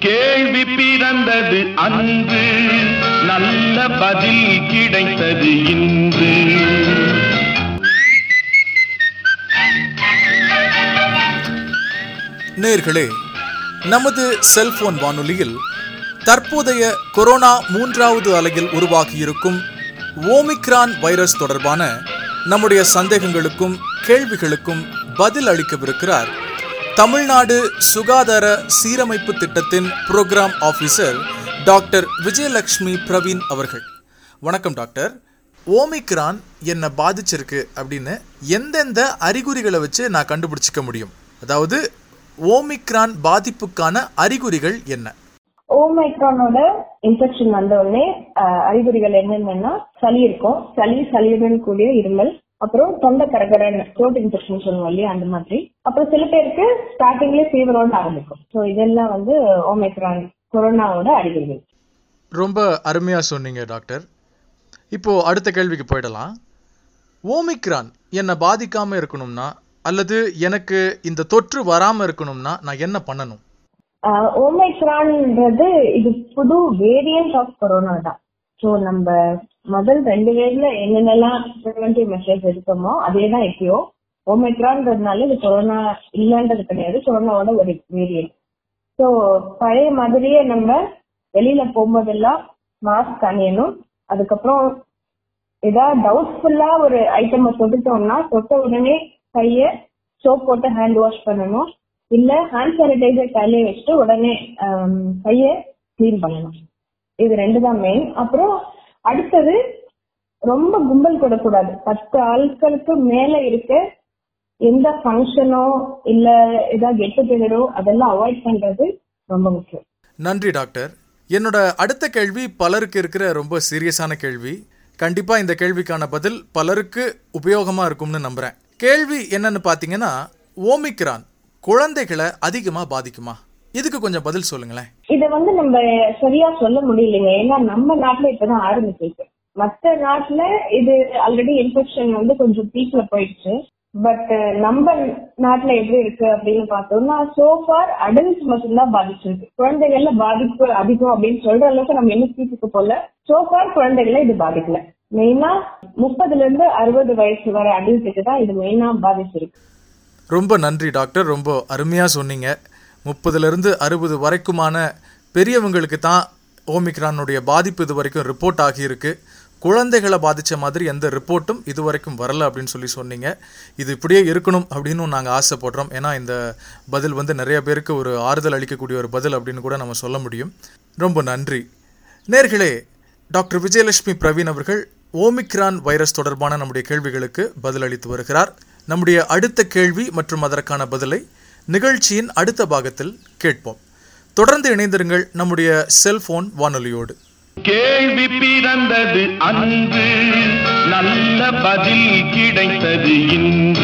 கேள்வி பிறந்தது அன்று நல்ல பதில் கிடைத்தது இன்று நேர்களே நமது செல்போன் வானொலியில் தற்போதைய கொரோனா மூன்றாவது அலையில் உருவாகியிருக்கும் ஓமிக்ரான் வைரஸ் தொடர்பான நம்முடைய சந்தேகங்களுக்கும் கேள்விகளுக்கும் பதில் அளிக்கவிருக்கிறார் தமிழ்நாடு சுகாதார சீரமைப்பு திட்டத்தின் program officer doctor Vijayalakshmi Praveen அவர்கள் வணக்கம் டாக்டர் ஓமிக்ரான் என்னை பாதிச்சிருக்கு அப்படின்னு எந்தெந்த அறிகுறிகளை வச்சு நான் கண்டுபிடிச்சிக்க முடியும் அதாவது ஓமிக்ரான் பாதிப்புக்கான அறிகுறிகள் என்ன ஓமைக்ரானோட இன்ஃபெக்ஷன் வந்த உடனே அஹ், அறிகுறிகள் என்னென்னா சளி இருக்கும் சளி சளியுடன் கூடிய இருமல் அப்புறம் தொண்டை கரகரன் த்ரோட் இன்ஃபெக்ஷன் சொல்லுவோம் இல்லையா அந்த மாதிரி அப்புறம் சில பேருக்கு ஸ்டார்டிங்லேயே ஃபீவரோட ஆரம்பிக்கும் ஸோ இதெல்லாம் வந்து ஓமைக்ரான் கொரோனாவோட அறிகுறிகள் ரொம்ப அருமையா சொன்னீங்க டாக்டர் இப்போ அடுத்த கேள்விக்கு போயிடலாம் ஓமிக்ரான் என்னை பாதிக்காம இருக்கணும்னா அல்லது எனக்கு இந்த தொற்று வராம இருக்கணும்னா நான் என்ன பண்ணணும் ஓமைக்ரான்ன்றது இது புது வேரியன்ட் ஆஃப் கொரோனா தான் ஸோ நம்ம முதல் ரெண்டு வேவ்ல என்னென்னலாம் ப்ரிவென்டிவ் மெஷர்ஸ் எடுத்தோமோ அதே தான் எப்பயோ ஓமைக்ரான்றதுனால இது கொரோனா இல்லைன்றது கிடையாது கொரோனாவோட ஒரு வேரியன்ட் ஸோ பழைய மாதிரியே நம்ம வெளியில போகும்போதெல்லாம் மாஸ்க் அணியணும் அதுக்கப்புறம் ஏதாவது டவுட்ஃபுல்லா ஒரு ஐட்டமை தொட்டுட்டோம்னா தொட்ட உடனே கைய சோப் போட்டு ஹேண்ட் வாஷ் பண்ணணும் இல்ல ஹேண்ட் சானிடைசர் கையிலே வச்சுட்டு உடனே ஆம், கைய க்ளீன் பண்ணணும் இது ரெண்டு தான் மெயின் அப்புறம் அடுத்தது ரொம்ப கும்பல் கூடக்கூடாது பத்து ஆட்களுக்கு மேல இருக்க எந்த ஃபங்க்ஷனோ இல்ல ஏதாவது கெட் டுகெதரோ அதெல்லாம் அவாய்ட் பண்றது ரொம்ப முக்கியம் நன்றி டாக்டர் என்னோட அடுத்த கேள்வி பலருக்கு இருக்கிற ரொம்ப சீரியஸான கேள்வி கண்டிப்பா இந்த கேள்விக்கான பதில் பலருக்கு உபயோகமா இருக்கும்னு நம்புறேன் கேள்வி என்னன்னு பாத்தீங்கன்னா ஓமிக்ரான் குழந்தைகளை அதிகமா பாதிக்குமா இதுக்கு கொஞ்சம் பதில் சொல்லுங்களேன் இத வந்து நம்ம சரியா சொல்ல முடியலைங்க ஏன்னா நம்ம நாட்டுல இப்பதான் ஆரம்பிச்சிருக்கு மத்த நாட்டுல இது ஆல்ரெடி இன்ஃபெக்ஷன் வந்து கொஞ்சம் பீக்ல போயிடுச்சு பட் நம்ம நாட்டுல எப்படி இருக்கு அப்படின்னு பார்த்தோம்னா சோஃபார் அடல்ட்ஸ் மட்டும்தான் பாதிச்சிருக்கு குழந்தைகள்ல பாதிப்பு அதிகம் அப்படின்னு சொல்ற அளவுக்கு நம்ம என்ன பீக்குக்கு போல சோஃபார் குழந்தைகளை இது பாதிக்கல மெயினா முப்பதுல இருந்து அறுபது வயசு வரை அடல்ட்டுக்கு தான் இது மெயினா பாதிச்சிருக்கு ரொம்ப நன்றி டாக்டர் ரொம்ப அருமையாக சொன்னீங்க முப்பதுலேருந்து அறுபது வரைக்குமான பெரியவங்களுக்கு தான் ஓமிக்ரானுடைய பாதிப்பு இது வரைக்கும் ரிப்போர்ட் ஆகியிருக்கு குழந்தைகளை பாதித்த மாதிரி எந்த ரிப்போர்ட்டும் இது வரைக்கும் வரல அப்படின்னு சொல்லி சொன்னீங்க இது இப்படியே இருக்கணும் அப்படின்னு நாங்கள் ஆசைப்படுறோம் ஏன்னா இந்த பதில் வந்து நிறைய பேருக்கு ஒரு ஆறுதல் அளிக்கக்கூடிய ஒரு பதில் அப்படின்னு கூட நம்ம சொல்ல முடியும் ரொம்ப நன்றி நேர்களே டாக்டர் விஜயலட்சுமி பிரவீன் அவர்கள் ஓமிக்ரான் வைரஸ் தொடர்பான நம்முடைய கேள்விகளுக்கு பதிலளித்து வருகிறார் நம்முடைய அடுத்த கேள்வி மற்றும் அதற்கான பதிலை நிகழ்ச்சியின் அடுத்த பாகத்தில் கேட்போம் தொடர்ந்து இணைந்திருங்கள் நம்முடைய செல்போன் வானொலியோடு கேள்வி பிறந்தது அன்று நல்ல பதில் கிடைத்தது இன்று